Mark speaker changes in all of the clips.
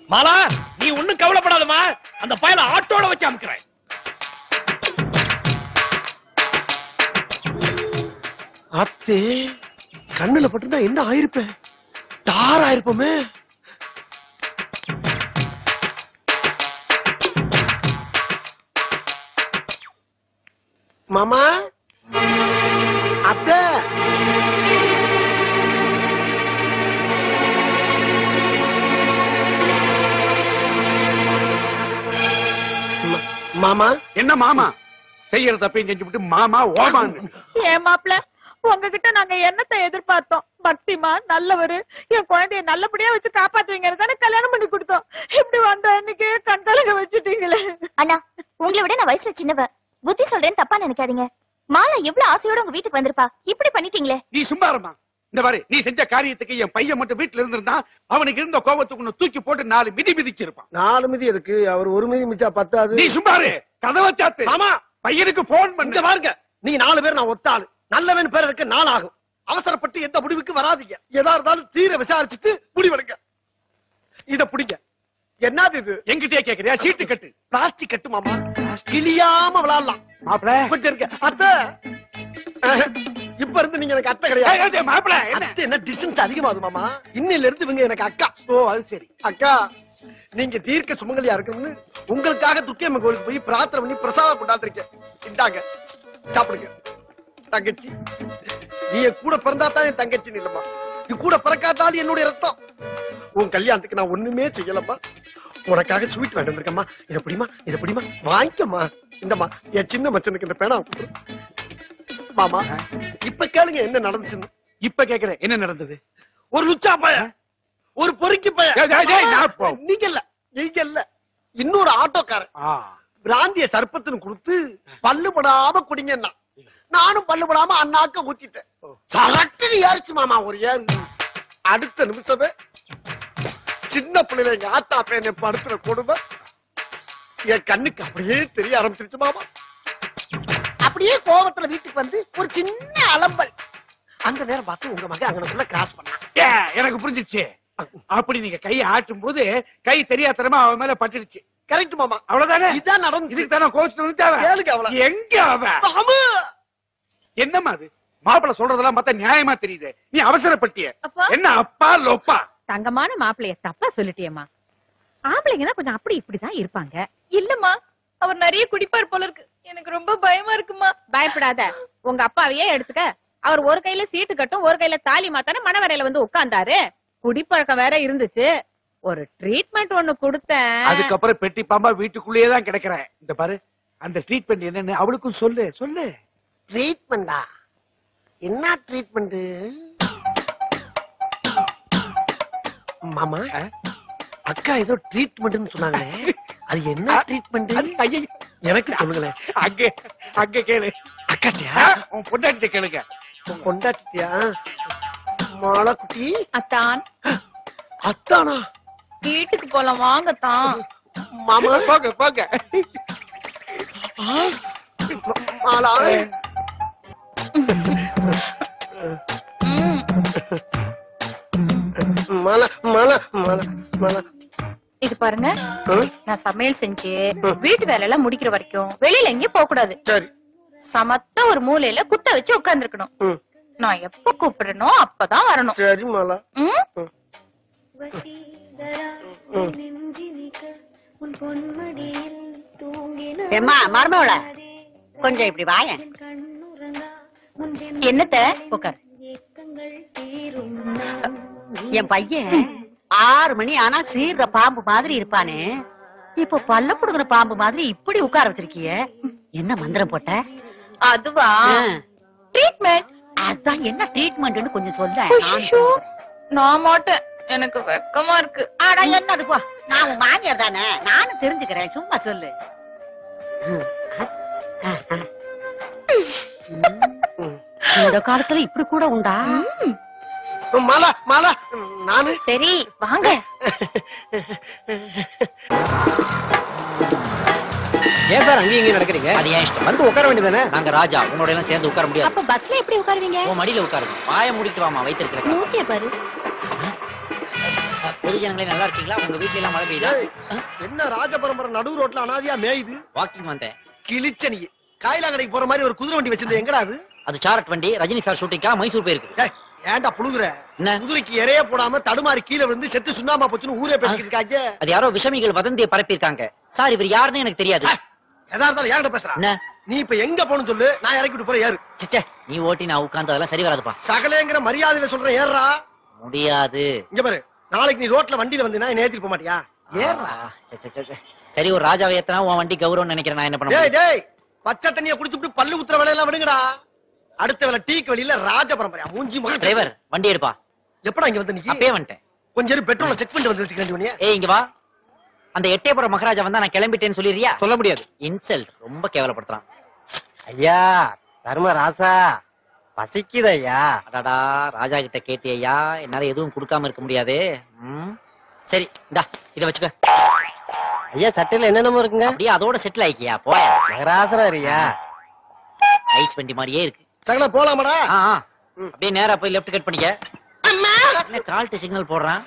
Speaker 1: மாலா நீ ஒண்ணும் கவலைப்படாதம்மா அந்த பயல ஆட்டோட வச்சு அமுக்குறேன்
Speaker 2: அத்தே கண்ணுல பட்டுனா என்ன ஆயிருப்பேன் தார் ஆயிருப்போமே மாமா அத்தை ம- மாமா
Speaker 3: என்ன மாமா செய்யற தப்பையும் செஞ்சுவிட்டு மாமா ஓமான்னு
Speaker 4: ஏன் மாப்பிள உங்ககிட்ட நாங்க என்னத்தை எதிர்பார்த்தோம் பக்திமா நல்லவரு என் குழந்தைய நல்லபடியா வச்சு காப்பாத்துவீங்க தானே கல்யாணம் பண்ணி கொடுத்தோம் இப்படி வந்த அன்னைக்கு கண்கலங்க வச்சுட்டீங்களே
Speaker 5: அண்ணா உங்களை விட நான் வயசுல சின்னவ புத்தி சொல்றேன்னு தப்பா நினைக்காதீங்க மாலா எவ்வளவு ஆசையோட உங்க வீட்டுக்கு வந்திருப்பா இப்படி பண்ணிட்டீங்களே
Speaker 3: நீ சும்மா இருமா இந்த பாரு நீ செஞ்ச காரியத்துக்கு என் பையன் மட்டும் வீட்டுல இருந்திருந்தா அவனுக்கு இருந்த கோபத்துக்கு உன்னை தூக்கி போட்டு நாலு மிதி மிதிச்சிருப்பான்
Speaker 2: நாலு மிதி எதுக்கு அவர் ஒரு மிதி மிச்சா பத்தாது
Speaker 3: நீ சும்மா இரு கதவை சாத்து
Speaker 2: மாமா
Speaker 3: பையனுக்கு போன்
Speaker 2: இங்க
Speaker 3: பண்ண
Speaker 2: பாருங்க நீங்க நாலு பேர் நான் ஒத்தாளு நல்லவன் பேர் இருக்க நாள் ஆகும் அவசரப்பட்டு எந்த முடிவுக்கு வராதீங்க எதா இருந்தாலும் தீர விசாரிச்சுட்டு முடிவெடுங்க இத பிடிங்க என்னது இது
Speaker 3: எங்கிட்டே கேக்குறியா சீட்டு கட்டு
Speaker 2: பிளாஸ்டிக் கட்டு மாமா கிளியாம விளையாடலாம்
Speaker 3: மாப்பிள
Speaker 2: கொஞ்சம் இருக்க அத்தை அஹ், இப்ப இருந்து நீங்க எனக்கு அத்தை கிடையாது
Speaker 3: மாப்பிள என்ன
Speaker 2: அத்தை என்ன டிஸ்டன்ஸ் அதிகமாகுது மாமா இன்னில இருந்து இவங்க எனக்கு அக்கா
Speaker 3: ஓ அது சரி
Speaker 2: அக்கா நீங்க தீர்க்க சுமங்கலியா இருக்கணும்னு உங்களுக்காக துர்க்கியம்மன் கோயிலுக்கு போய் பிரார்த்தனை பண்ணி பிரசாதம் கொண்டாந்துருக்கேன் இந்தாங்க சாப்பிடுங்க தங்கச்சி நீ என் கூட பிறந்தா தான் என் தங்கச்சி இல்லம்மா நீ கூட பிறக்காட்டாலும் என்னுடைய ரத்தம் உன் கல்யாணத்துக்கு நான் ஒண்ணுமே செய்யலம்மா உனக்காக ஸ்வீட் வாங்கிட்டு வந்திருக்கம்மா இத பிடிமா இத பிடிமா வாங்கிக்கம்மா இந்தம்மா என் சின்ன மச்சனுக்கு இந்த பேனா கொடு. மாமா இப்ப கேளுங்க என்ன நடந்துச்சுன்னு
Speaker 3: இப்ப கேக்குறேன் என்ன நடந்தது
Speaker 2: ஒரு லுச்சா பய ஒரு பொறுக்கி பய
Speaker 3: ஏய், ஏய், ஏய், நான் போ-
Speaker 2: நீங்க இல்ல நீங்க இல்ல இன்னொரு ஆட்டோக்காரன்
Speaker 3: ஆ,
Speaker 2: பிராந்திய சர்ப்பத்துன்னு கொடுத்து பல்லு படாம குடிங்கன்னா நானும் பல்லு படாம அண்ணாக்க ஊத்திட்டேன் சரட்டுன்னு ஏறிச்சு மாமா ஒரு ஏறு அடுத்த நிமிஷமே சின்ன பிள்ளைல எங்க ஆத்தா பேனை படுத்துற கொடுமை என் கண்ணுக்கு அப்படியே தெரிய ஆரம்பிச்சிருச்சு மாமா அப்படியே கோபத்துல வீட்டுக்கு வந்து ஒரு சின்ன அலம்பல் அந்த நேரம் பார்த்து உங்க மகன் அங்கனக்குள்ள கிராஸ் பண்ணான்
Speaker 3: ஏ, எனக்கு புரிஞ்சிச்சு அப்படி நீங்க கையை ஆட்டும் போது கை தெரியாதனமா அவன் மேல பட்டுடுச்சு
Speaker 2: கரெக்ட் மாமா
Speaker 3: அவ்வளவுதானே
Speaker 2: இதான் நடந்து
Speaker 3: இதுக்கு தானே கோச்சு வந்துட்டாவ
Speaker 2: கேளுங்க அவள
Speaker 3: எங்க அவ என்னம்மா அது மாப்பிள சொல்றதெல்லாம் பார்த்தா நியாயமா தெரியுது நீ அவசரப்பட்டிய
Speaker 4: அப்பா.
Speaker 3: என்ன அப்பா லோப்பா
Speaker 4: தங்கமான மாப்பிளைய தப்பா சொல்லிட்டியம்மா ஆம்பளைங்கன்னா கொஞ்சம் அப்படி இப்படிதான் இருப்பாங்க
Speaker 6: இல்லம்மா அவர் நிறைய குடிப்பார் போல இருக்கு எனக்கு ரொம்ப பயமா இருக்குமா
Speaker 4: பயப்படாத உங்க அப்பாவையே எடுத்துக்க அவர் ஒரு கையில சீட்டு கட்டும் ஒரு கையில தாலி மாத்தானே மனவரையில வந்து உட்கார்ந்தாரு குடிப்பழக்கம் வேற இருந்துச்சு ஒரு ட்ரீட்மெண்ட் ஒண்ணு கொடுத்தேன்
Speaker 3: அதுக்கப்புறம் பெட்டி பாம்பா வீட்டுக்குள்ளேயே தான் கிடக்குறேன் இந்த பாரு அந்த ட்ரீட்மெண்ட் என்னன்னு அவளுக்கும் சொல்லு சொல்லு
Speaker 2: ட்ரீட்மெண்டா என்ன ட்ரீட்மெண்ட் மாமா
Speaker 3: ஆ?
Speaker 2: அக்கா ஏதோ ட்ரீட்மெண்ட்னு சொன்னாங்களே அது என்ன ட்ரீட்மெண்ட்
Speaker 3: அது ஐயையோ,
Speaker 2: எனக்கு சொல்லுங்களேன்
Speaker 3: அங்க அங்க கேளு
Speaker 2: அக்காட்டியா
Speaker 3: ஆ, உன் பொண்டாட்டி கேளுங்க
Speaker 2: கொண்டாட்டியா மாலக்குட்டி
Speaker 6: அத்தான்
Speaker 2: அத்தானா
Speaker 6: வீட்டுக்கு போலாம் வாங்கத்தான்
Speaker 2: மாமா
Speaker 3: போங்க போங்க
Speaker 2: மாலா மாலா மாலா மாலா மாலா
Speaker 6: இது பாருங்க
Speaker 2: ஆ?
Speaker 6: நான் சமையல் செஞ்சு வீட்டு வேலை எல்லாம் முடிக்கிற வரைக்கும் வெளியில எங்கேயும் போக கூடாது
Speaker 2: சரி
Speaker 6: சமத்த ஒரு மூலையில குத்த வச்சு உட்கார்ந்துருக்கணும்
Speaker 2: ம்.
Speaker 6: நான் எப்ப கூப்பிடுறனோ அப்பதான் வரணும்
Speaker 2: சரி மாலா
Speaker 6: ம்?
Speaker 7: ஏம்மா மருமவள கொஞ்சம் இப்படி வாயேன்
Speaker 6: என்னத்த உட்கார்
Speaker 7: என் பையன் ஆறு மணி ஆனா சீர்ற பாம்பு மாதிரி இருப்பானே இப்போ பல்ல புடுங்குற பாம்பு மாதிரி இப்படி உட்கார வச்சிருக்கிய என்ன மந்திரம் போட்ட
Speaker 6: அதுவா
Speaker 7: ஆ,
Speaker 6: ட்ரீட்மெண்ட்
Speaker 7: அதான் என்ன ட்ரீட்மெண்ட்னு கொஞ்சம் சொல்ல
Speaker 6: ஐயோ நான் மாட்டேன் எனக்கு வெக்கமா இருக்கு
Speaker 7: ஆடா என்னது போ நான் உன் மாமியார் தானே நானும் தெரிஞ்சுக்கிறேன் சும்மா சொல்லு ம், ஆ, ஆ. ம், இந்த காலத்துல இப்படி கூட உண்டா
Speaker 2: மாலா மாலா நானு
Speaker 6: சரி வாங்க
Speaker 8: ஏன் சார் அங்கேயும் இங்கேயும் நடக்கிறீங்க அது ஏன் இஷ்டம் வந்து உட்கார வேண்டியதானே நாங்க ராஜா உன்னோட எல்லாம் சேர்ந்து உட்கார முடியாது
Speaker 5: அப்ப பஸ்ல எப்படி உட்காருவீங்க
Speaker 8: உன் மடியில உட்காருங்க வாய முடிக்கலாமா வைத்திருக்கிறேன்
Speaker 5: மூக்கிய பாரு
Speaker 8: பொதுஜனங்களே நல்லா இருக்கீங்களா உங்க வீட்ல எல்லாம் மழை பெய்யுதா
Speaker 2: ஏய், என்ன ராஜ பரம்பரை நடு ரோட்ல அனாதியா மேயுது
Speaker 8: வாக்கிங் வந்தேன்
Speaker 2: கிழிச்ச நீ காயிலாங்கடைக்கு போற மாதிரி ஒரு குதிரை வண்டி வச்சிருந்த எங்கடா அது
Speaker 8: அது சாரட் வண்டி ரஜினி சார் ஷூட்டிங்கா மைசூர் போயிருக்கு
Speaker 2: ஏய், ஏன்டா புழுகுற
Speaker 8: என்ன
Speaker 2: குதிரைக்கு இறைய போடாம தடுமாறி கீழே விழுந்து செத்து சுண்ணாமா போச்சுன்னு ஊரே பேசிக்கிட்டு இருக்காங்க
Speaker 8: அது யாரோ விஷமிகள் வதந்தியை பரப்பியிருக்காங்க சார் இவர் யாருன்னு எனக்கு தெரியாது
Speaker 2: எதா இருந்தாலும் ஏன்கிட்ட பேசுறா
Speaker 8: என்ன
Speaker 2: நீ இப்ப எங்க போகணும் சொல்லு நான் இறக்கி விட்டு போறேன் ஏறு
Speaker 8: சிச்சே நீ ஓட்டி நான் உட்கார்ந்து அதெல்லாம் சரி வராதுப்பா
Speaker 2: சகலேங்கிற மரியாதையில சொல்றேன் ஏறுறா
Speaker 8: முடியாது
Speaker 2: இங்க பாரு நாளைக்கு நீ ரோட்ல வண்டியில வந்தீங்கன்னா என்ன ஏத்திட்டு போக மாட்டியா ஏறுறா
Speaker 8: ஆ, சே, சே, சே, சே. சரி ஒரு ராஜாவை ஏத்தனா உன் வண்டி கௌரவம் நினைக்கிறேன் நான் என்ன பண்ண
Speaker 2: டேய்
Speaker 8: முடியும்?
Speaker 2: டேய் பச்சை தண்ணிய குடிச்சுட்டு பல்லு ஊத்துற வேலையெல்லாம் விடுங்கடா அடுத்த வேலை டீக்கு வெளியில ராஜ பரம்பரையா மூஞ்சி மகன்
Speaker 8: டிரைவர் வண்டி எடுப்பா
Speaker 2: எப்படா இங்க வந்து நீ
Speaker 8: அப்பயே வந்துட்டேன்
Speaker 2: கொஞ்ச நேரம் பெட்ரோல செக் பண்ணிட்டு வந்து வச்சுக்கிறேன்
Speaker 8: ஏய் இங்க வா அந்த எட்டயபுரம் மகாராஜா வந்தா நான் கிளம்பிட்டேன்னு சொல்லிடுறியா
Speaker 1: சொல்ல முடியாது
Speaker 8: இன்சல்ட் ரொம்ப கேவலப்படுத்துறான்
Speaker 1: ஐயா தர்ம ராசா பசிக்குது ஐயா
Speaker 8: அடாடா ராஜா கிட்ட கேட்டியா என்னால எதுவும் கொடுக்காம இருக்க முடியாது ம். சரி இந்தா இத வச்சுக்க
Speaker 1: ஐயா சட்டையில என்னென்னமோ இருக்குங்க
Speaker 8: அப்படியே அதோட செட்டில் ஆயிக்கியா போய
Speaker 1: மகராசனா இருக்கியா
Speaker 8: ஐஸ் வண்டி மாதிரியே இருக்கு
Speaker 2: சகல போலாமாடா
Speaker 8: ஆ ஆ. அப்படியே நேரா போய் லெஃப்ட் கட் பண்ணிக்க என்ன கால்ட்டு சிக்னல் போடுறான்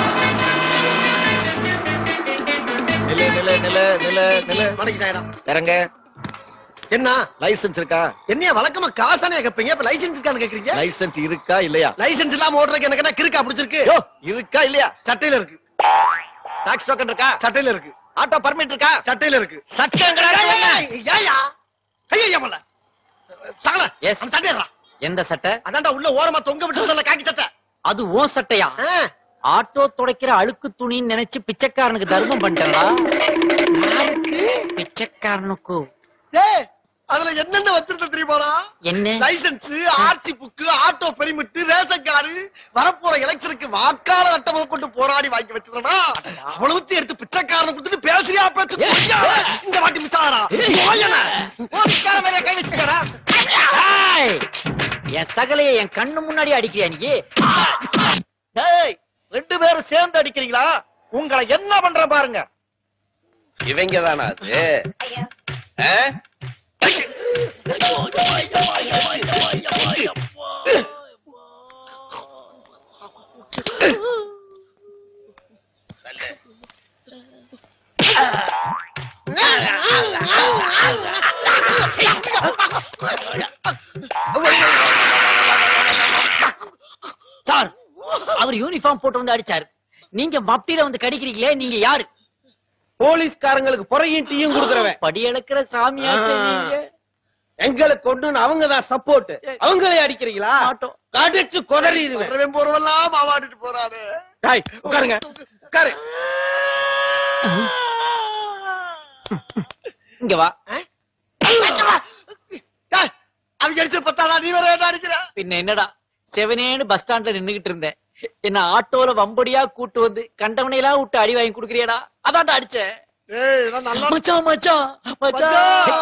Speaker 1: நில நில நில நில நில
Speaker 2: மடக்கிட்டாயடா
Speaker 1: இறங்க
Speaker 2: என்ன
Speaker 1: லைசென்ஸ் இருக்கா
Speaker 2: என்னைய வழக்கமா காசானே கேட்பீங்க இப்ப லைசென்ஸ் இருக்கான்னு கேக்குறீங்க
Speaker 1: லைசென்ஸ் இருக்கா இல்லையா
Speaker 2: லைசென்ஸ் இல்லாம ஓட்டுறதுக்கு எனக்கு என்ன கிறுக்கா பிடிச்சிருக்கு
Speaker 1: யோ இருக்கா இல்லையா
Speaker 2: சட்டையில இருக்கு
Speaker 1: டாக்ஸ் டோக்கன் இருக்கா
Speaker 2: சட்டையில இருக்கு
Speaker 1: ஆட்டோ பர்மிட் இருக்கா
Speaker 2: சட்டையில இருக்கு
Speaker 1: சட்டங்கிற
Speaker 2: ஏயா கையா மல்ல சகல
Speaker 8: Yes.
Speaker 2: அந்த சட்டையறா
Speaker 8: எந்த சட்டை
Speaker 2: அதான்டா உள்ள ஓரமா தொங்க விட்டு காக்கி சட்டை
Speaker 8: அது ஓ சட்டையா
Speaker 2: ஆ,
Speaker 8: ஆட்டோ துடைக்கிற அழுக்கு துணின்னு நினைச்சு பிச்சைக்காரனுக்கு தர்மம் பண்ணிட்டா
Speaker 2: யாருக்கு
Speaker 8: பிச்சைக்காரனுக்கு
Speaker 2: டேய் அதுல என்னென்ன வச்சிருந்த தெரியுமாடா
Speaker 8: என்ன
Speaker 2: license RC book auto permit ration card வரப்போற எலெக்ஷனுக்கு வாக்காளர் அட்டை முதல் கொண்டு போராடி வாங்கி வச்சிருந்தா அவ்வளவுத்தையும் எடுத்து பிச்சைக்காரனை கொடுத்துட்டு பேசுறியா பேச்சு கொய்யா. இந்த வாட்டி மிச்சாரா போலீஸ்கார மேல கை வச்சுக்கடா
Speaker 8: ஏய்! என் சகலைய என் கண்ணு முன்னாடி அடிக்கிறியா நீ
Speaker 1: டேய் ரெண்டு பேரும் சேர்ந்து அடிக்கிறீங்களா உங்களை என்ன பண்ற பாருங்க
Speaker 9: இவங்க தானா அது ஆ?
Speaker 8: சார் அவர் யூனிஃபார்ம் போட்டு வந்து அடிச்சாரு நீங்க மப்டியில வந்து கடிக்கிறீங்களே நீங்க யாரு
Speaker 1: போலீஸ்காரங்களுக்கு புறையும் டீயும் கொடுக்கறவன்
Speaker 8: படி இழக்கிற சாமியாச்சே நீங்க
Speaker 1: எங்களுக்கு கொண்டு அவங்க தான் சப்போர்ட் அவங்களே அடிக்கிறீங்களா
Speaker 8: மாட்டோம்.
Speaker 1: கடிச்சு குதறிடுவேன்
Speaker 2: வரவன் போறவெல்லாம் மாவாடிட்டு போறானு
Speaker 1: டேய் உட்காருங்க உட்காரு
Speaker 8: இங்க வா
Speaker 2: டேய், அவங்க அடிச்சது பத்தாடா நீ வேற என்ன அடிக்கிற
Speaker 8: பின்ன என்னடா செவனேன்னு பஸ் ஸ்டாண்ட்ல நின்னுகிட்டு இருந்தேன் என்ன ஆட்டோல வம்படியா கூட்டு வந்து கண்டவனையெல்லாம் விட்டு அடி வாங்கி குடுக்குறியடா அதான்டா அடிச்சேன்
Speaker 2: ஏய் இதெல்லாம் நல்லா
Speaker 8: மச்சான் மச்சான் மச்சான்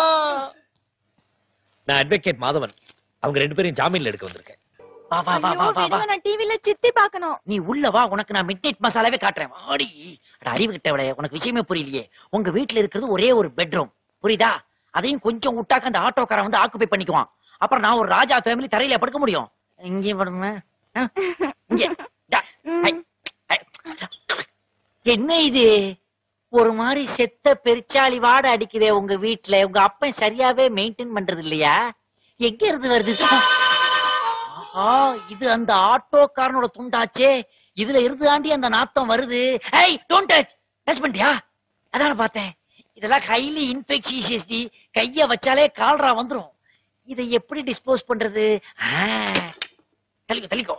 Speaker 1: நான் அட்வொகேட் மாதவன் அவங்க ரெண்டு பேரும் ஜாமீன்ல எடுக்க வந்திருக்கேன்
Speaker 8: வா வா வா வா வா வா
Speaker 5: நான் டிவில சித்தி பாக்கணும்
Speaker 8: நீ உள்ள வா உனக்கு நான் மிட் நைட் மசாலாவே காட்டுறேன் ஆடி அட அறிவு கிட்ட உனக்கு விஷயமே புரியலையே உங்க வீட்ல இருக்கிறது ஒரே ஒரு பெட்ரூம் புரியுதா அதையும் கொஞ்சம் விட்டாக்க அந்த ஆட்டோக்காரன் வந்து ஆக்குபை பண்ணிக்குவான் அப்புறம் நான் ஒரு ராஜா ஃபேமிலி தரையில படுக்க முடியும் இங்கே படுங்க ஆ, இங்கே. டா, ஐ, ஐ. என்ன இது ஒரு மாதிரி செத்த பெருச்சாளி வாடை அடிக்குதே உங்க வீட்ல உங்க அப்பன் சரியாவே மெயின்டைன் பண்றது இல்லையா எங்க இருந்து வருது ஆஹா இது அந்த ஆட்டோக்காரனோட துண்டாச்சே இதுல இருந்து தாண்டி அந்த நாத்தம் வருது ஏய் டோன்ட் டச் டச் பண்ணிட்டியா அதான பார்த்தேன் இதெல்லாம் ஹைலி இன்ஃபெக்ஷியஸ் டி கைய வச்சாலே கால்ரா வந்துரும் இதை எப்படி டிஸ்போஸ் பண்றது ஆ, தள்ளிக்கோ தள்ளிக்கோ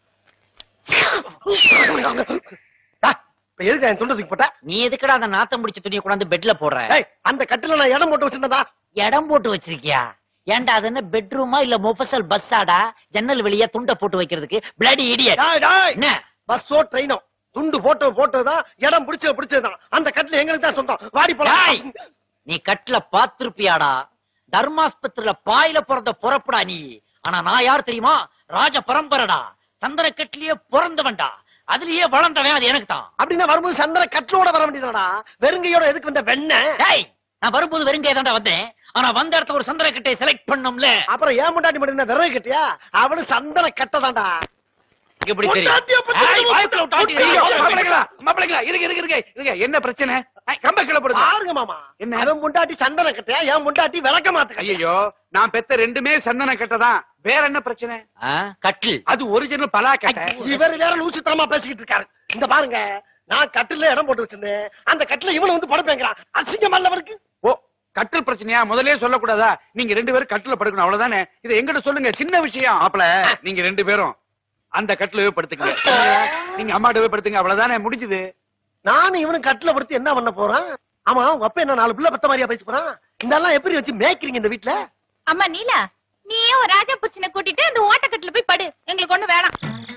Speaker 2: இப்ப எதுக்கு என் துண்டத்துக்கு போட்ட
Speaker 8: நீ எதுக்குடா அந்த நாத்தம் முடிச்ச துணியை கொண்டாந்து பெட்ல போடுற
Speaker 2: ஏய் அந்த கட்டில நான் இடம் போட்டு வச்சிருந்தா
Speaker 8: இடம் போட்டு வச்சிருக்கியா ஏன்டா அது என்ன பெட்ரூமா இல்ல மொஃபசல் பஸ்ஸாடா ஜன்னல் வெளிய துண்டை போட்டு வைக்கிறதுக்கு பிளடி இடியட்
Speaker 2: டாய் டாய்
Speaker 8: என்ன
Speaker 2: பஸ்ஸோ ட்ரெயினோ துண்டு போட்டு போட்டதுதான் இடம் பிடிச்சது பிடிச்சதுதான் அந்த கட்டில எங்களுக்கு தான் சொந்தம் வாடி
Speaker 8: டேய்,
Speaker 2: போலாம்
Speaker 8: நீ கட்ல பாத்திருப்பியாடா தர்மாஸ்பத்திரியில பாயில பிறந்த பொறப்புடா நீ ஆனா நான் யார் தெரியுமா ராஜ பரம்பரடா சந்தன கட்லயே பிறந்தவன்டா அதுலயே வளர்ந்தவன் அது எனக்கு தான்
Speaker 2: அப்படின்னா வரும்போது சந்திர கட்டிலோட வர வேண்டியதுடா வெறுங்கையோட எதுக்கு வந்த வெண்ண
Speaker 8: டேய் நான் வரும்போது வெறுங்க தான்டா வந்தேன் ஆனா வந்த இடத்துல ஒரு சந்தன கட்டையை செலக்ட் பண்ணோம்ல
Speaker 2: அப்புறம் ஏன் முண்டாட்டி மட்டும் விறகு கட்டியா அவனு சந்தன கட்டதான்டா
Speaker 8: இங்க எப்படி தெரியும்
Speaker 2: பொண்டாட்டிய பத்தி
Speaker 8: ஏய், வாய்க்குள்ள விட்டு ஆட்டிடு.
Speaker 3: ஐயோ, மாப்பிள்ளைங்களா, மாப்பிள்ளைங்களா, இருங்க, இருங்க, இருங்க, இருங்க. என்ன பிரச்சனை ஏய், கம்ப கீழே போடுங்க
Speaker 2: பாருங்க மாமா
Speaker 3: என்ன?
Speaker 2: அவன் பொண்டாட்டி சந்தன கட்டையா என் பொண்டாட்டி விளக்க மாத்த
Speaker 3: ஐயோ நான் பெத்த ரெண்டுமே சந்தன கட்டதான் வேற என்ன பிரச்சனை
Speaker 8: ஆ, கட்டில்
Speaker 3: அது ஒரிஜினல் பலா கட்டை
Speaker 2: இவர் வேற லூசுத்தனமா பேசிக்கிட்டு இருக்காரு இந்த பாருங்க நான் கட்டில இடம் போட்டு வச்சிருந்தேன் அந்த கட்டில இவனை வந்து படுப்பேங்கிறான் அசிங்கம் அல்லவருக்கு
Speaker 3: ஓ கட்டில் பிரச்சனையா முதல்லயே சொல்லக்கூடாதா நீங்க ரெண்டு பேரும் கட்டில படுக்கணும் அவ்வளவுதானே இதை எங்கிட்ட சொல்லுங்க சின்ன விஷயம் மாப்பிள நீங்க ரெண்டு பேரும் அந்த கட்டிலவே படுத்துங்க நீங்க அம்மாட்டவே படுத்துங்க அவ்வளவுதானே முடிஞ்சது
Speaker 2: நானும் இவனும் கட்டில படுத்து என்ன பண்ண போறான் ஆமா உங்க அப்பா என்ன நாலு பிள்ளை பத்த மாதிரியா பேச போறான் இந்த எல்லாம் எப்படி வச்சு மேய்க்கிறீங்க இந்த வீட்டுல
Speaker 6: அம்மா நீலா நீயே ஒரு ராஜா புருஷனை கூட்டிட்டு அந்த ஓட்டக்கட்டுல போய் படு எங்களுக்கு ஒண்ணு வேணாம்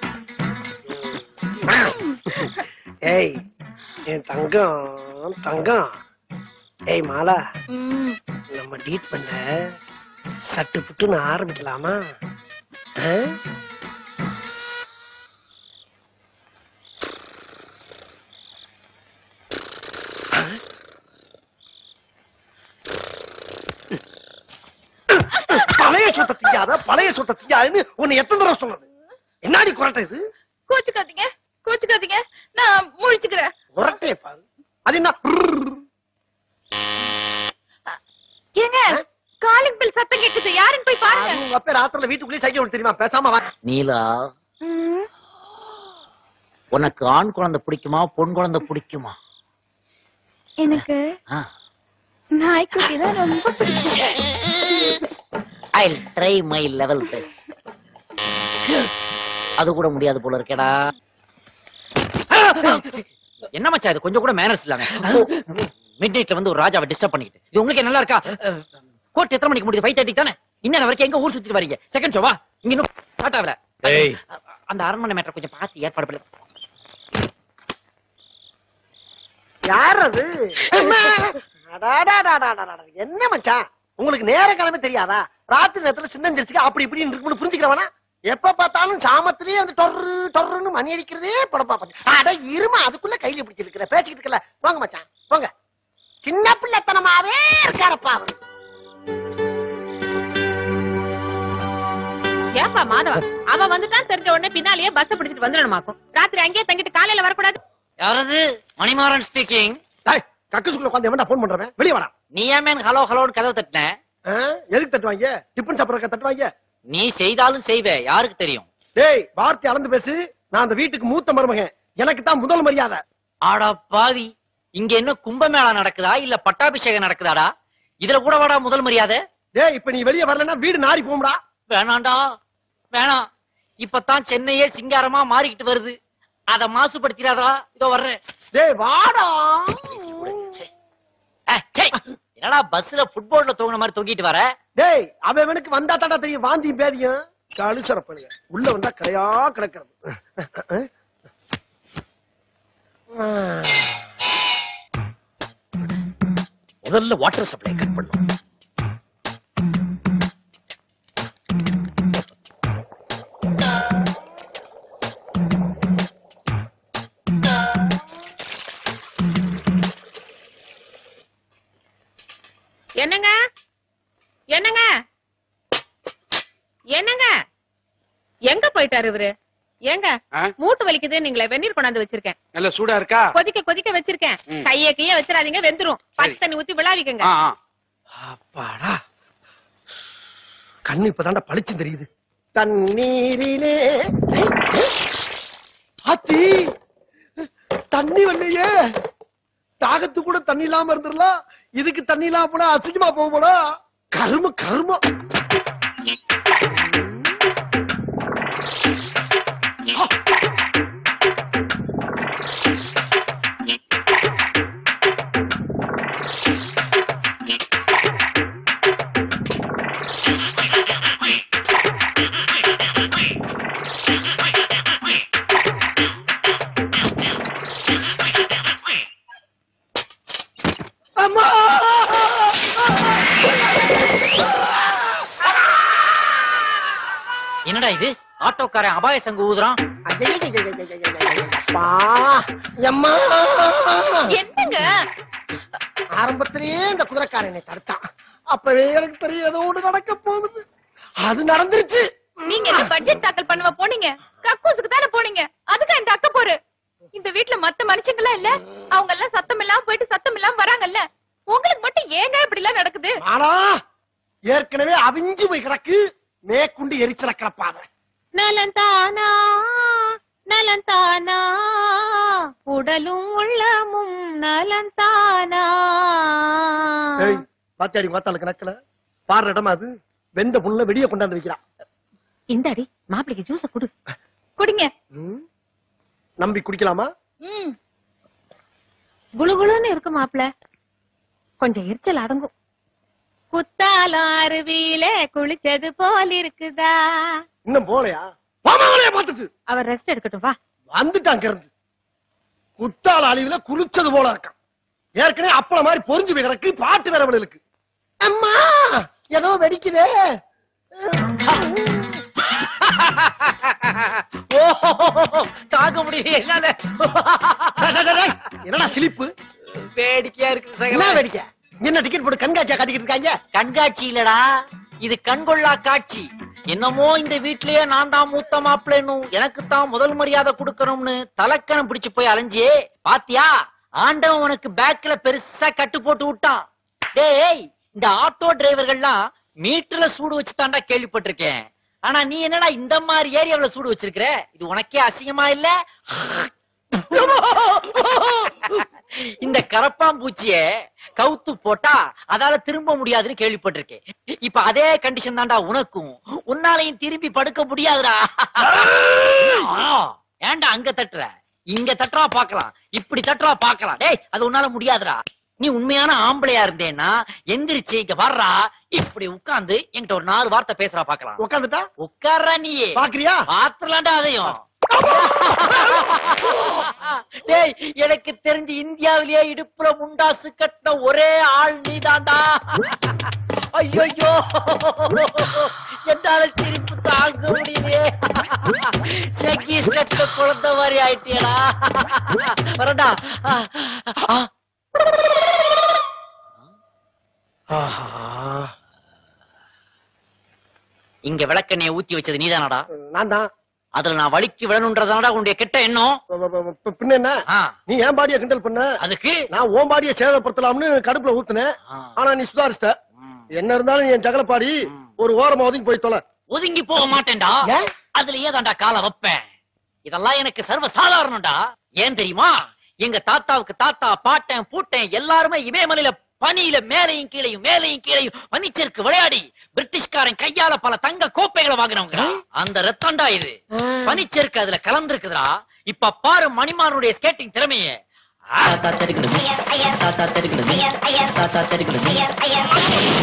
Speaker 2: ஏய் என் தங்கம் தங்கம் ஏய் மாலா
Speaker 6: ம்,
Speaker 2: நம்ம டீட் பண்ண சட்டு புட்டுன்னு ஆரம்பிக்கலாமா ஆ? பழைய சொத்தை திங்காத பழைய சொத்தை திங்காதுன்னு உன்னை எத்தனை தடவை சொல்றது என்னாடி குரட்டை இது
Speaker 6: கோச்சுக்காதீங்க கோச்சுக்காதீங்க நான் முழிச்சுக்கிறேன்
Speaker 2: குரட்டையை பாரு அது என்ன
Speaker 6: ஏங்க காலிங் பில் சத்தம் கேக்குது யாருன்னு போய் பாருங்க
Speaker 2: அது உங்க அப்பா ராத்திரில வீட்டுக்குள்ளேயே சைக்கிள் ஓட்ட தெரியுமா பேசாம வா
Speaker 8: நீலா
Speaker 6: ம்,
Speaker 8: உனக்கு ஆண் குழந்தை பிடிக்குமா பொன் குழந்தை பிடிக்குமா
Speaker 4: எனக்கு
Speaker 8: ஆ.
Speaker 4: நாய்க்குட்டி தான் ரொம்ப பிடிக்கும்
Speaker 8: I try my level best அது கூட முடியாது போல இருக்கேடா என்ன மச்சா இது கொஞ்சம் கூட மேனர்ஸ் இல்லாம மிட் நைட்ல வந்து ஒரு ராஜாவை டிஸ்டர்ப் பண்ணிக்கிட்டு இது உங்களுக்கு நல்லா இருக்கா கோர்ட் எத்தனை மணிக்கு முடியுது ஃபைவ் தேர்ட்டி தானே இன்னும் வரைக்கும் எங்க ஊர் சுத்திட்டு வரீங்க செகண்ட் ஷோவா இங்க இன்னும் ஸ்டார்ட் ஆகல
Speaker 9: ஏய்
Speaker 8: அந்த அரண்மனை மேட்டர் கொஞ்சம் பார்த்து ஏற்பாடு பண்ணு
Speaker 2: யார் அது அடாடாடாடாடாடா. என்ன மச்சான் உங்களுக்கு நேர கிழமை தெரியாதா ராத்திரி நேரத்துல சின்னஞ்சிருச்சுக்கு அப்படி இப்படி இருக்கும்னு புரிஞ்சுக்கிறவனா எப்ப பார்த்தாலும் சாமத்திலேயே வந்து டொர்ரு டொர்ருன்னு மணி அடிக்கிறதே படப்பா பார்த்து அட இருமா அதுக்குள்ள கையில பிடிச்சிருக்கிற பேசிக்கிட்டு இருக்கல போங்க மச்சான் போங்க சின்ன பிள்ளைத்தனமாவே இருக்காரப்பா அவரு
Speaker 10: ஏப்பா மாதவா அவ வந்துட்டான் தெரிஞ்ச உடனே பின்னாலேயே பஸ் பிடிச்சிட்டு வந்துடணுமாக்கும் ராத்திரி அங்கேயே தங்கிட்டு காலையில வரக்கூடாது
Speaker 8: யாரது மணிமாறன் ஸ்பீக்கிங்
Speaker 2: டேய், கக்குசுக்குள்ள உட்காந்து எவன்டா போன் பண்றவன் வெளிய வாடா
Speaker 8: நீ ஏன் மேன் ஹலோ ஹலோன்னு கதவை தட்டின
Speaker 2: ஆ? எதுக்கு தட்டுவாங்க டிஃபன் சாப்பிடறக்க தட்டுவாங்க
Speaker 8: நீ செய்தாலும் செய்வே யாருக்கு தெரியும்
Speaker 2: டேய் வார்த்தை அளந்து பேசு நான் அந்த வீட்டுக்கு மூத்த மருமகன் எனக்கு தான் முதல் மரியாதை
Speaker 8: ஆடா பாவி இங்க என்ன கும்பமேளா நடக்குதா இல்ல பட்டாபிஷேகம் நடக்குதாடா இதுல கூட வாடா முதல் மரியாதை
Speaker 2: டேய் இப்ப நீ வெளிய வரலன்னா வீடு நாரி போகும்டா
Speaker 8: வேணாண்டா வேணாம் இப்பதான் சென்னையே சிங்காரமா மாறிக்கிட்டு வருது அத மாசுபடுத்திடாதா இதோ வர்றேன்
Speaker 2: டேய் வாடா
Speaker 8: ச்சே. ஏய், ச்சே. என்னடா பஸ்ல ஃபுட்போர்ட்ல தூங்கின மாதிரி தூங்கிட்டு வர
Speaker 2: டேய் அவனுக்கு வந்தா தாண்டா தெரியும் வாந்தி பேதியும் கழுசரப்படுங்க உள்ள வந்தா கரையா கிடக்கிறது
Speaker 8: முதல்ல வாட்டர் சப்ளை கட் பண்ணும்
Speaker 10: என்னங்க என்னங்க என்னங்க எங்க போயிட்டாரு இவரு ஏங்க
Speaker 3: ஆ?
Speaker 10: மூட்டு வலிக்குது நீங்களே வெந்நீர் கொண்டாந்து வச்சிருக்கேன்
Speaker 3: நல்ல சூடா இருக்கா
Speaker 10: கொதிக்க கொதிக்க வச்சிருக்கேன்
Speaker 3: ம்.
Speaker 10: கைய கைய வச்சிடாதீங்க வெந்துரும் பச்சை தண்ணி ஊத்தி விளாவிக்கங்க
Speaker 3: ஆ, ஆ.
Speaker 2: அப்பாடா கண்ணு இப்பதான்டா பளிச்சு தெரியுது தண்ணீரிலே ஏய், ஏய். ஆத்தி தண்ணி வரலையே தாகத்து கூட தண்ணி இல்லாம இருந்துடலாம் இதுக்கு தண்ணி இல்லாம போனா அசிங்கமா போக போனா கரும கரும அம்மா
Speaker 8: என்னடா இது ஆட்டோக்காரன் அபாய சங்கு ஊதுறான்
Speaker 2: அப்பா எம்மா
Speaker 6: என்னங்க
Speaker 2: ஆரம்பத்திலேயே இந்த குதிரைக்காரன் என்னை தடுத்தான் அப்பவே எனக்கு தெரியும் ஏதோ ஒண்ணு நடக்க போகுது அது நடந்துருச்சு
Speaker 6: நீங்க என்ன பட்ஜெட் தாக்கல் பண்ணுவ போனீங்க கக்கூசுக்கு தானே போனீங்க அதுக்கு இந்த அக்க போரு இந்த வீட்ல மத்த மனுஷங்க எல்லாம் இல்ல அவங்க எல்லாம் சத்தம் இல்லாம போயிட்டு சத்தம் இல்லாம வராங்கல்ல உங்களுக்கு மட்டும் ஏங்க இப்படி எல்லாம் நடக்குது
Speaker 2: ஆனா ஏற்கனவே அவிஞ்சு போய் கிடக்கு மேற்குண்டு எரிச்சல கிளப்பாத
Speaker 10: நலந்தானா நலந்தானா உடலும் உள்ளமும் நலந்தானா
Speaker 2: ஏய் பாத்தியாடி மாத்தாளுக்கு நக்கல பாடுற இடமா அது வெந்த புண்ணுல வெடிய கொண்டாந்து வைக்கிறான்
Speaker 10: இந்தாடி மாப்பிளைக்கு ஜூஸ குடு
Speaker 6: குடிங்க
Speaker 2: ம்? நம்பி குடிக்கலாமா
Speaker 6: ம்
Speaker 10: குளுகுளுன்னு இருக்கு மாப்பிள கொஞ்சம் எரிச்சல் அடங்கும் குத்தாலம் அருவியில குளிச்சது போல் இருக்குதா
Speaker 2: இன்னும் போலையா வாமாவளைய பார்த்துட்டு
Speaker 10: அவர் ரெஸ்ட் எடுக்கட்டும் வா
Speaker 2: வந்துட்டான் இருந்து குத்தால அழிவுல குளிச்சது போல இருக்கான் ஏற்கனவே அப்பள மாதிரி பொறிஞ்சு போய் கிடக்கு பாட்டு வேற இருக்கு அம்மா ஏதோ வெடிக்குதே
Speaker 8: ஓ தாங்க முடியல என்னால
Speaker 2: டேய், டேய், டேய், டேய், என்னடா சிலிப்பு
Speaker 8: வேடிக்கையா இருக்குது
Speaker 2: என்ன
Speaker 8: சகல
Speaker 2: வேடிக்கை என்ன டிக்கெட் போட்டு கண்காட்சியா காட்டிக்கிட்டு இருக்காங்க
Speaker 8: கண்காட்சி இல்லடா இது கண்கொள்ளா காட்சி என்னமோ இந்த வீட்லயே நான் தான் மூத்த மாப்பிள்ளைன்னு எனக்கு தான் முதல் மரியாதை கொடுக்கணும்னு தலக்கணம் பிடிச்சு போய் அலைஞ்சியே பாத்தியா ஆண்டவன் உனக்கு பேக்ல பெருசா கட்டு போட்டு விட்டான் டேய் இந்த ஆட்டோ டிரைவர்கள்லாம் மீட்டர்ல சூடு வச்சு தாண்டா கேள்விப்பட்டிருக்கேன் ஆனா நீ என்னடா இந்த மாதிரி ஏரியாவுல சூடு வச்சிருக்கிற இது உனக்கே அசிங்கமா இல்ல இந்த கரப்பாம்பூச்சிய கவுத்து போட்டா அதால திரும்ப முடியாதுன்னு கேள்விப்பட்டிருக்கேன் இப்ப அதே கண்டிஷன் தான்டா உனக்கும் உன்னாலையும் திரும்பி படுக்க முடியாதுடா ஆ, ஏன்டா அங்க தட்டுற இங்க தட்டுறா பாக்கலாம் இப்படி தட்டுறா பாக்கலாம் டேய் அது உன்னால முடியாதுடா நீ உண்மையான ஆம்பளையா இருந்தேன்னா எந்திரிச்சு இங்க வர்றா இப்படி உட்கார்ந்து என்கிட்ட ஒரு நாலு வார்த்தை பேசுறா பாக்கலாம்
Speaker 2: உட்காந்துட்டா
Speaker 8: உட்கார்றா நீயே
Speaker 2: பாக்குறியா
Speaker 8: பாத்துலாண்டா அதையும் டேய் எனக்கு தெரிஞ்சு இந்தியாவிலேயே இடுப்புல முண்டாசு கட்டின ஒரே ஆள் நீதான்டா ஐயோ என்னால சிரிப்பு தாங்க முடியலையே செக்கீஸ் கட்ட குழந்தை மாதிரி ஆயிட்டியடா வரடா
Speaker 2: ஆஹா
Speaker 8: இங்க விளக்கெண்ணெய ஊத்தி வச்சது நீதானடா
Speaker 2: நான் தான்
Speaker 8: அதுல நான் வலிக்கு விழணுன்றதானடா உன்னுடைய கெட்ட எண்ணம்
Speaker 2: பின்ன என்ன
Speaker 8: ஆ,
Speaker 2: நீ ஏன் பாடிய கிண்டல் பண்ண
Speaker 8: அதுக்கு
Speaker 2: நான் ஓன் பாடிய சேதப்படுத்தலாம்னு கடுப்புல ஊத்துனேன்
Speaker 8: ஆ,
Speaker 2: ஆனா நீ சுதாரிச்சிட்ட
Speaker 8: ம்.
Speaker 2: என்ன இருந்தாலும் நீ என் ஜகலப்பாடி ஒரு ஓரமா ஒதுங்கி போய் தொலை
Speaker 8: ஒதுங்கி போக மாட்டேன்டா
Speaker 2: ஏன்
Speaker 8: அதுலயே தான்டா காலை வைப்பேன் இதெல்லாம் எனக்கு சர்வ சாதாரணம்டா ஏன் தெரியுமா எங்க தாத்தாவுக்கு தாத்தா பாட்டன் பூட்டன் எல்லாருமே இமயமலையில பனியில மேலையும் கீழையும் மேலையும் கீழையும் பனிச்சருக்கு விளையாடி பிரிட்டிஷ்காரன் கையால பல தங்க கோப்பைகளை வாங்கினவங்க அந்த ரத்தம்டா இது பனிச்சருக்கு அதுல கலந்துருக்குதுடா இப்ப பாரு மணிமாரனுடைய ஸ்கேட்டிங் திறமைய தாத்தா தெரிகிறது தாத்தா தெரிகிறது தாத்தா தெரிகிறது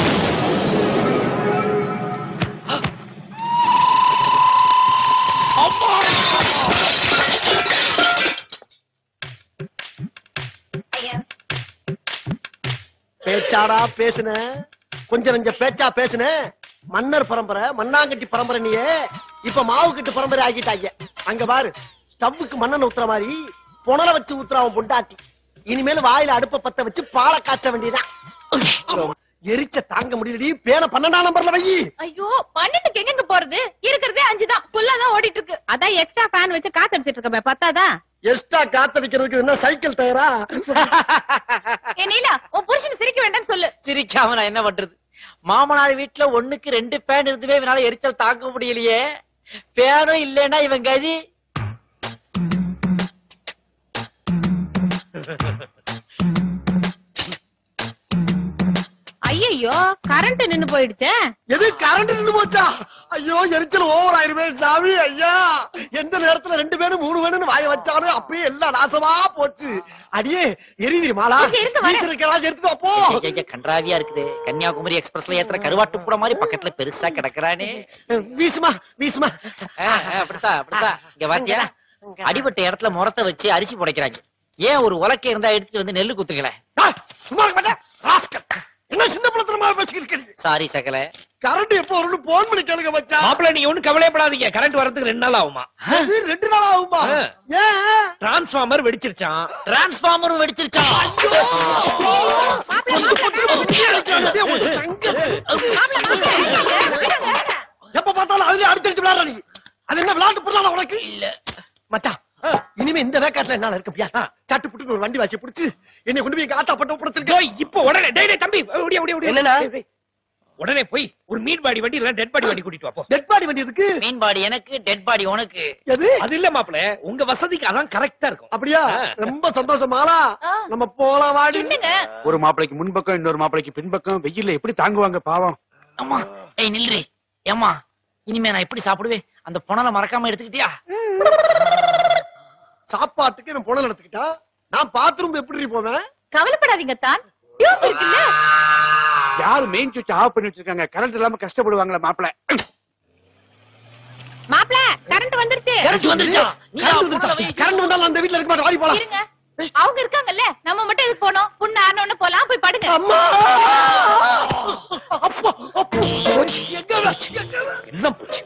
Speaker 2: பேச்சாடா பேசுன கொஞ்சம் நெஞ்ச பேச்சா பேசுன மன்னர் பரம்பரை மண்ணாங்கட்டி பரம்பரை நீயே இப்ப மாவு கட்டு பரம்பரை ஆக்கிட்டாங்க அங்க பாரு ஸ்டவ்வுக்கு மண்ணெண்ண ஊத்துற மாதிரி புனல வச்சு ஊத்துறான் பொண்டாட்டி இனிமேல் வாயில அடுப்ப பத்த வச்சு பாலை காய்ச்ச வேண்டியதான் எரிச்ச தாங்க முடியலடி பேன பன்னெண்டாம் நம்பர்ல வை
Speaker 6: ஐயோ பன்னெண்டுக்கு எங்க போறது இருக்கிறதே அஞ்சு தான் ஃபுல்லா தான் ஓடிட்டு இருக்கு
Speaker 10: அதான் எக்ஸ்ட்ரா ஃபேன் வச்சு காத்தடிச்சிட்டு இருக்கமே பத்தாதா
Speaker 2: எக்ஸ்ட்ரா காத்தடிக்கிறதுக்கு என்ன சைக்கிள் டயரா
Speaker 6: ஏ நீலா உன் புருஷன் சிரிக்க வேண்டாம்னு சொல்லு
Speaker 8: சிரிக்காம நான் என்ன பண்றது மாமனார் வீட்டுல ஒண்ணுக்கு ரெண்டு ஃபேன் இருந்துமே இவனால எரிச்சல் தாங்க முடியலையே ஃபேனும் இல்லைன்னா இவன் கதி
Speaker 10: ஐயோ கரண்ட் நின்னு போயிடுச்சே
Speaker 2: எது கரண்ட் நின்னு போச்சா ஐயோ எரிச்சல் ஓவர் ஆயிருமே சாமி ஐயா எந்த நேரத்துல ரெண்டு பேரும் மூணு பேரும் வாய வச்சாலும் அப்பயே எல்லாம் நாசமா போச்சு அடியே எரிதிரி மாலா
Speaker 6: இங்க இருக்கு, வரேன்.
Speaker 2: வீட்டுல இருக்கிறதா எடுத்துட்டு வா, போ
Speaker 8: ஐயா, ஐயா, கன்றாவியா இருக்குது கன்னியாகுமரி எக்ஸ்பிரஸ்ல ஏத்துற கருவாட்டு கூட மாதிரி பக்கத்துல பெருசா கிடக்குறானே
Speaker 2: வீசுமா வீசுமா
Speaker 8: ஆ, ஆ, அப்படித்தான் அப்படித்தான் இங்க பாத்தியா அடிபட்ட இடத்துல முறத்தை வச்சு அரிசி புடைக்கிறாங்க ஏன் ஒரு உலக்கை இருந்தா எடுத்துட்டு வந்து நெல்லு குத்துக்கல
Speaker 2: ஆ, சும்மா இருக்க மாட்டேன் ராஸ்கல் என்ன சின்ன பழத்தனமா பேசிக்கிட்டு இருக்கீங்க
Speaker 8: சாரி சகல
Speaker 2: கரண்ட் எப்போ வரும்னு போன் பண்ணி கேளுங்க மச்சா
Speaker 11: மாப்பிள்ள நீங்க ஒண்ணும் கவலையப்படாதீங்க கரண்ட் வரதுக்கு ரெண்டு நாள் ஆகுமா
Speaker 2: இது ரெண்டு நாள் ஆகுமா
Speaker 11: ஆ.
Speaker 2: ஏன்
Speaker 11: டிரான்ஸ்பார்மர் வெடிச்சிருச்சான்
Speaker 8: டிரான்ஸ்பார்மரும் வெடிச்சிருச்சான்
Speaker 2: பொத்து பொத்துன்னு பொத்தி அடிக்கிறாங்க. டேய், ஒரு சங்கம். எப்ப பார்த்தாலும் அதுலயே அடிச்சடிச்சு விளையாடுற நீ அது என்ன விளையாட்டு பொருளான உனக்கு
Speaker 8: இல்ல
Speaker 2: மச்சான் இனிமே இந்த வேக்காட்டுல என்னால இருக்க முடியாது சட்டு புட்டுன்னு ஒரு வண்டி வாசி புடிச்சு என்னை கொண்டு போய் எங்க ஆத்தா பட்டு ஒப்படைச்சிருக்க
Speaker 11: டேய், இப்ப உடனே டேய் டேய் தம்பி ஓடி ஓடி ஓடி
Speaker 9: என்னண்ணா?
Speaker 11: டேய், டேய். உடனே போய் ஒரு மீட் பாடி வண்டி இல்ல டெட் பாடி வண்டி கூட்டிட்டு வா போ
Speaker 2: டெட் பாடி வண்டி எதுக்கு
Speaker 8: மீன் பாடி எனக்கு டெட் பாடி உனக்கு
Speaker 2: எது
Speaker 11: அது இல்ல மாப்பிள உங்க வசதிக்கு அதான் கரெக்டா இருக்கும்
Speaker 2: அப்படியா ரொம்ப சந்தோஷமாலா நம்ம போலாம் வாடி
Speaker 6: என்னங்க
Speaker 3: ஒரு மாப்பிளைக்கு முன்பக்கம் இன்னொரு மாப்பிளைக்கு பின்பக்கம் வெயில்ல எப்படி தாங்குவாங்க பாவம்
Speaker 8: அம்மா ஏய் நில்றி ஏம்மா இனிமே நான் எப்படி சாப்பிடுவேன் அந்த புனலை மறக்காம எடுத்துக்கிட்டியா
Speaker 2: சாப்பாட்டுக்கு நான் புனல் எடுத்துக்கிட்டா நான் பாத்ரூம் எப்படி போவேன்
Speaker 6: கவலைப்படாதீங்க தான் டியூப் இருக்குல்ல
Speaker 3: யாரு மெயின் சுவிட்ச் ஆஃப் பண்ணி வச்சிருக்காங்க கரண்ட் இல்லாம கஷ்டப்படுவாங்களா மாப்பிளை
Speaker 10: மாப்பிள கரண்ட் வந்துருச்சு
Speaker 8: கரண்ட் வந்துருச்சா நீ
Speaker 2: கரண்ட் வந்தாலும் அந்த வீட்ல இருக்க மாட்டேன் வாடி போலாம்
Speaker 6: இருங்க அவங்க இருக்காங்கல்ல நம்ம மட்டும் எதுக்கு போனோம் புண்ணு ஆனோன்னு போலாம் போய் படுங்க
Speaker 2: அம்மா அப்பா அப்பா எங்க எங்க
Speaker 11: எல்லாம் போச்சு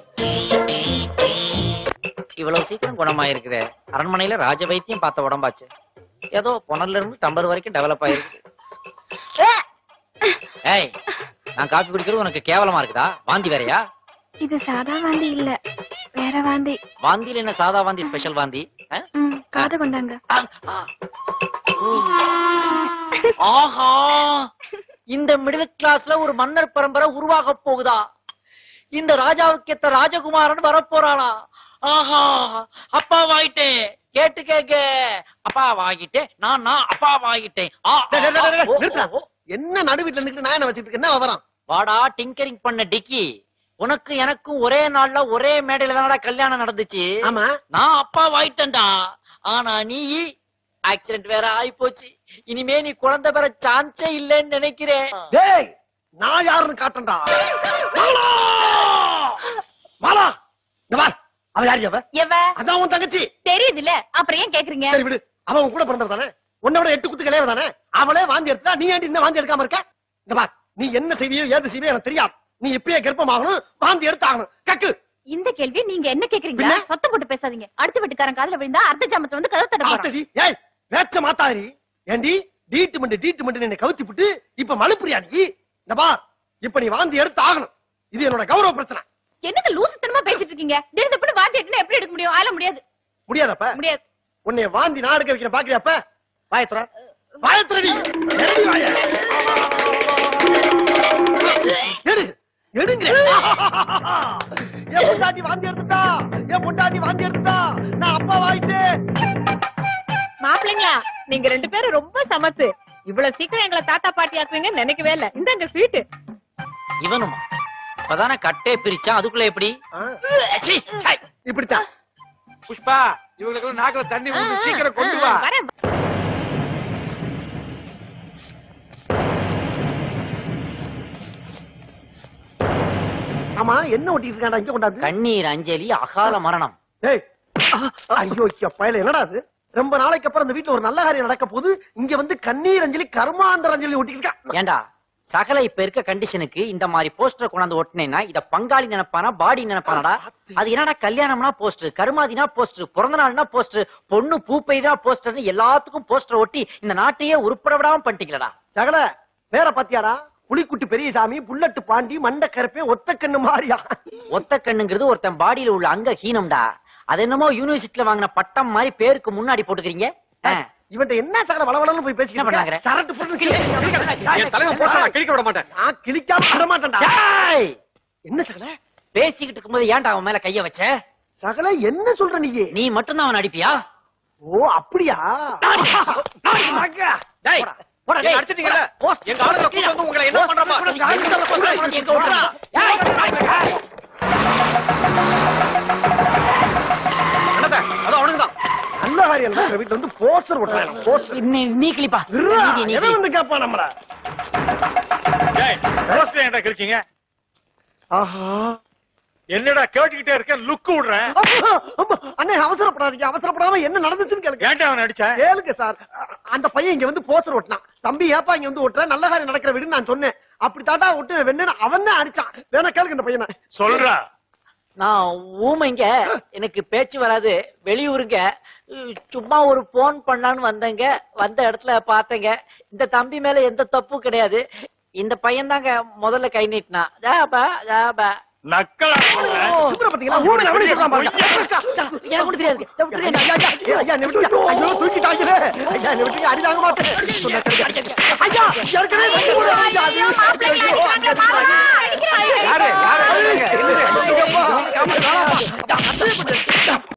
Speaker 8: இவ்வளவு சீக்கிரம் குணமாயிருக்குதே அரண்மனையில ராஜ வைத்தியம் பார்த்த உடம்பாச்சு ஏதோ புனர்ல இருந்து டம்பர் வரைக்கும் டெவலப் ஆயிருக்கு ஏய் நான் காபி குடிக்கிறது உனக்கு கேவலமா இருக்குதா வாந்தி வேறயா
Speaker 5: இது சாதா வாந்தி இல்ல வேற வாந்தி
Speaker 8: வாந்தியில என்ன சாதா வாந்தி ஸ்பெஷல் வாந்தி ஆ?
Speaker 5: ம் காது கொண்டாங்க
Speaker 8: ஆஹா இந்த மிடில் கிளாஸ்ல ஒரு மன்னர் பரம்பரை உருவாக போகுதா இந்த ராஜாவுக்கு ஏத்த ராஜகுமாரன் வரப்போறாளா ஆஹா அப்பா வாயிட்டேன் கேட்டு கேக்க அப்பா வாங்கிட்டேன் நான் நான் அப்பா வாங்கிட்டேன் ஆ, ஆ,
Speaker 2: டேய், டேய், டேய், டேய்,
Speaker 8: ஓ,
Speaker 2: நிறுத்துடா.
Speaker 8: ஓ, ஓ.
Speaker 2: என்ன நடு வீட்டுல நிக்கிட்டு நான் என்ன வச்சிட்டு இருக்கேன் என்ன வரான்
Speaker 8: வாடா டிங்கரிங் பண்ண டிக்கி உனக்கு எனக்கும் ஒரே நாள்ல ஒரே மேடையில தானடா கல்யாணம் நடந்துச்சு
Speaker 2: ஆமா
Speaker 8: நான் அப்பா வாயிட்டேன்டா ஆனா நீ ஆக்சிடென்ட் வேற ஆயி போச்சு இனிமே நீ குழந்தை பெற சான்ஸே இல்லைன்னு நினைக்கிறேன்
Speaker 2: டேய் நான் யாருன்னு காட்டேன்டா மாலா மாலா இந்த பார் அவ யாரு அவ
Speaker 6: எவ
Speaker 2: அதான் உன் தங்கச்சி
Speaker 6: தெரியுதுல்ல அப்புறம் ஏன் கேக்குறீங்க
Speaker 2: சரி விடு அவ உன் கூட பிறந்தவ தானே உன்னை விட எட்டு குத்து கிளையவ தானே அவளே வாந்தி எடுத்தா நீ ஏன்டி இன்னும் வாந்தி எடுக்காம இருக்க இந்த பார் நீ என்ன செய்வியோ ஏது செய்வியோ எனக்கு தெரியாது நீ இப்பயே கர்ப்பமாகணும் வாந்தி எடுத்தாகணும் கக்கு
Speaker 6: இந்த கேள்வி நீங்க என்ன கேக்குறீங்களா
Speaker 2: பின்ன?
Speaker 6: சத்தம் போட்டு பேசாதீங்க அடுத்த வீட்டுக்காரன் காதுல விழுந்தா அர்த்த ஜாமத்துல வந்து கதவு தட்ட போறான்
Speaker 2: ஆத்தடி ஏய் வேச்ச மாத்தாரி ஏண்டி டீட்டு மண்டு டீட்டு மண்டு என்னை கவுத்தி விட்டு இப்ப மழுப்புறியா நீ இந்த பார் இப்ப நீ வாந்தி எடுத்து ஆகணும் இது என்னோட கௌரவ பிரச்சனை
Speaker 6: என்னங்க லூசுத்தனமா பேசிட்டு இருக்கீங்க திடீர்னு வாந்தி எடுத்துனா எப்படி எடுக்க முடியும் ஆள முடியாது
Speaker 2: முடியாதப்ப
Speaker 6: முடியாது
Speaker 2: உன்னை வாந்தி நான் எடுக்க வைக்கிறேன் பாக்குறியாப்ப வாயத்துற வாயத்துறடி எரடி வாய எடு எடுங்க என் பொண்டாட்டி வாந்தி எடுத்துட்டா என் பொண்டாட்டி வாந்தி எடுத்துட்டா நான் அப்பா வாயிட்டு
Speaker 10: மாப்பிள்ளைங்களா நீங்க ரெண்டு பேரும் ரொம்ப சமத்து இவ்வளவு சீக்கிரம் எங்களை தாத்தா பாட்டி ஆக்குவீங்கன்னு நினைக்கவே இல்ல இந்தாங்க ஸ்வீட்
Speaker 8: இவனுமா இப்பதானே கட்டே பிரிச்சான் அதுக்குள்ள எப்படி சீ, சை.
Speaker 2: இப்படித்தான்
Speaker 3: புஷ்பா இவங்களுக்கு நாக்குல தண்ணி விழுந்து சீக்கிரம் கொண்டு வா
Speaker 10: வரேன்
Speaker 2: ஆமா என்ன ஒட்டிட்டு இருக்காண்டா இங்க கொண்டாந்து
Speaker 8: கண்ணீர் அஞ்சலி அகால மரணம்
Speaker 2: ஏய் ஐயோ பயல என்னடா அது ரொம்ப நாளைக்கு அப்புறம் இந்த வீட்டுல ஒரு நல்ல காரியம் நடக்க போது இங்க வந்து கண்ணீர் அஞ்சலி கருமாந்தர அஞ்சலி ஒட்டிட்டு இருக்கா
Speaker 8: ஏண்டா சகல இப்ப இருக்க கண்டிஷனுக்கு இந்த மாதிரி போஸ்டர் கொண்டாந்து ஒட்டினேன்னா இத பங்காளி நினைப்பானா பாடி நினைப்பானடா அது என்னடா கல்யாணம்னா போஸ்டர் கருமாதினா போஸ்டர் பிறந்த நாள்னா போஸ்டர் பொண்ணு பூப்பைதா போஸ்டர்னு எல்லாத்துக்கும் போஸ்டர் ஒட்டி இந்த நாட்டையே உருப்பட விடாம பண்ணிட்டீங்களடா
Speaker 2: சகல வேற பாத்தியாடா புலிக்குட்டி பெரியசாமி புல்லட்டு பாண்டி மண்ட கருப்பே ஒத்த கண்ணு மாறியா
Speaker 8: ஒத்த கண்ணுங்கிறது ஒருத்தன் பாடியில உள்ள அங்க ஹீனம்டா அது என்னமோ யூனிவர்சிட்டில வாங்கின பட்டம் மாதிரி பேருக்கு முன்னாடி போட்டுக்கிறீங்க ஆ.
Speaker 2: இவன்ட்ட என்ன சகல வளவளன்னு போய்
Speaker 8: என்ன
Speaker 2: பேசிக்கிட்டு
Speaker 8: பண்ணாங்க?
Speaker 2: இருக்க? சரட்டு புரட்டு
Speaker 3: என் தலைவன் போஸ்டர் நான் கிழிக்க விட மாட்டேன்
Speaker 2: நான் கிழிக்காம விட மாட்டேன்டா
Speaker 8: டேய்!
Speaker 2: என்ன சகல
Speaker 8: பேசிக்கிட்டு இருக்கும்போது ஏன்டா அவன் மேல கைய வச்ச
Speaker 2: சகல என்ன சொல்ற நீ
Speaker 8: நீ மட்டும்தான் அவன் அடிப்பியா
Speaker 2: ஓ அப்படியா
Speaker 3: டேய்
Speaker 8: போடா,
Speaker 3: என்ன
Speaker 8: டேய்.
Speaker 3: அடிச்சிட்டீங்கல்ல?
Speaker 8: போஸ்ட்
Speaker 3: எங்க ஆளுங்களை கூட்டு வந்து உங்களை என்ன பண்றப்பா?
Speaker 8: எங்க ஆளுங்களை கொண்டு வந்து எங்க விட்டுறா? ஏய், ஏய்.
Speaker 3: என்னத்த? அது அவனுக்குதான்
Speaker 2: நல்ல காரியம் நடக்கிற வீட்டுல வந்து போஸ்டர் ஒட்டுறாங்க போஸ்டர்
Speaker 8: நீ நீ கிளிப்பா
Speaker 2: இருடா,
Speaker 8: நீ, நீ,
Speaker 2: எவன்
Speaker 8: நீ.
Speaker 2: வந்து கேட்பான் நம்மள
Speaker 11: ஏய் போஸ்டர் ஏன்டா கிழிச்சீங்க
Speaker 2: ஆஹா
Speaker 11: என்னடா கேட்டுக்கிட்டே இருக்கேன் லுக்கு விடுறேன்
Speaker 2: அப்பா, அப்பா, அண்ணே அவசரப்படாதீங்க அவசரப்படாம என்ன நடந்துச்சுன்னு கேளுங்க
Speaker 11: ஏன்டா அவன் அடிச்ச
Speaker 2: கேளுங்க சார் அந்த பையன் இங்க வந்து போஸ்டர் ஒட்டினான் தம்பி ஏப்பா இங்க வந்து ஒட்டுற நல்ல காரியம் நடக்கிற வீடுன்னு நான் சொன்னேன் அப்படி தாட்டா ஒட்டு வெண்ணு அவன் தான் அடிச்சான் வேணா கேளுங்க இந்த பையனை
Speaker 11: சொல்றா
Speaker 8: நான் ஊமைங்க எனக்கு பேச்சு வராது வெளியூருங்க சும்மா ஒரு போன் பண்ணலான்னு வந்தேங்க வந்த இடத்துல பார்த்தேங்க இந்த தம்பி மேல எந்த தப்பும் கிடையாது இந்த பையன் தாங்க முதல்ல கை நீட்டினா ஜாபா ஜாபா
Speaker 1: நக்கலா
Speaker 2: திமிர பாத்தீங்களா? ஊமை அவனே சொல்றான் பாருங்க.
Speaker 8: எனக்கு ஒண்ணும் தெரியாது
Speaker 2: ஐயா, ஐயா, ஐயா, ஐயா, என்னை விட்டுங்க. ஐயோ, தூக்கிட்டாங்களே. ஐயா, என்னை விட்டுங்க, அடி தாங்க மாட்டேன். சொன்னா சரிங்க. ஐயா,